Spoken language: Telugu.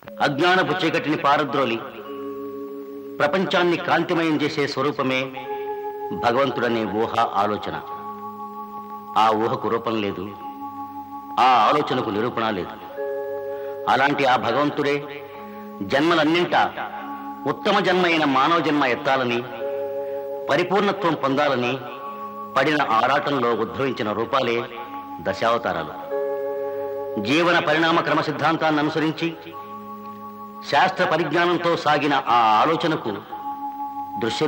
అజ్ఞానపు చీకటిని పారద్రోలి ప్రపంచాన్ని కాంతిమయం చేసే స్వరూపమే భగవంతుడనే ఊహ ఆలోచన ఆ ఊహకు రూపం లేదు ఆ ఆలోచనకు నిరూపణ లేదు అలాంటి ఆ భగవంతుడే జన్మలన్నింటా ఉత్తమ జన్మ అయిన మానవ జన్మ ఎత్తాలని పరిపూర్ణత్వం పొందాలని పడిన ఆరాటంలో ఉద్భవించిన రూపాలే దశావతారాలు జీవన పరిణామ క్రమ సిద్ధాంతాన్ని అనుసరించి శాస్త్ర పరిజ్ఞానంతో సాగిన ఆ ఆలోచనకు దృశ్య